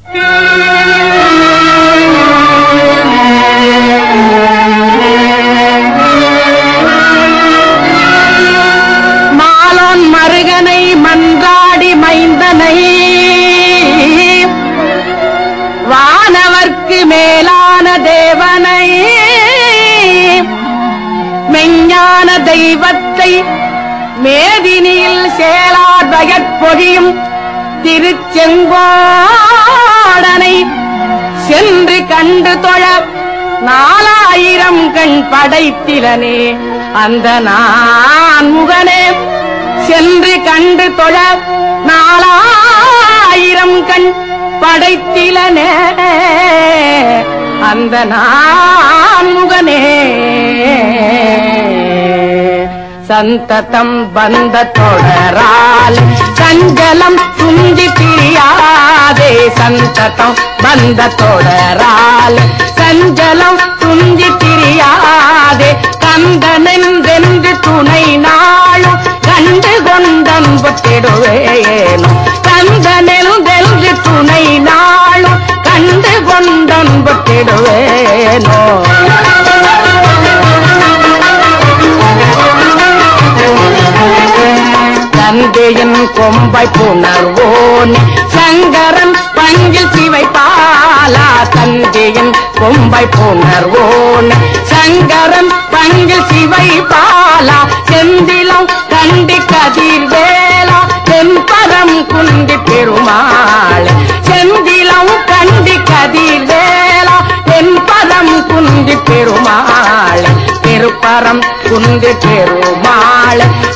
மாலோன் மருகனை மன்றாடி மைந்தனை வானவர்க்கு மேலான தேவனை மெஞ்ஞான தெய்வத்தை மேதினியில் சேலார் பயற்பொழியும் திருச்செங்கோடனை சென்று கண்டு தொழ நாலாயிரம் கண் படைத்திலனே அந்த நான் முகனே சென்று கண்டு தொழ நாலாயிரம் கண் படைத்திலனே அந்த நான் முகனே சந்ததம் பந்த தொடரால் சஞ்சலம் துஞ்சி திரியாதே சந்ததம் பந்த தொடரால் சஞ்சலம் துஞ்சி திரியாதே கந்தனென்றென்று துணை நாளும் கண்டு கொண்டன்புத்திடுவேனும் கந்தனென்றென்று துணை நாளும் கண்டு கொண்டன்புத்திடுவேனோ தந்தையின் கொம்பை புணர்வோன் சங்கரன் பங்கில் சிவை பாலா தந்தையின் கொம்பை புணர்வோன் சங்கரன் பங்கில் சிவை பாலா செந்திலம் கண்டி கதிர் வேளா தென்பரம் குண்டி பெருமாள் செந்திலம் கண்டி கதிர் வேளா தென்பரம் குண்டி பெருமாள் திருப்பரம் குண்டு பெருமாள்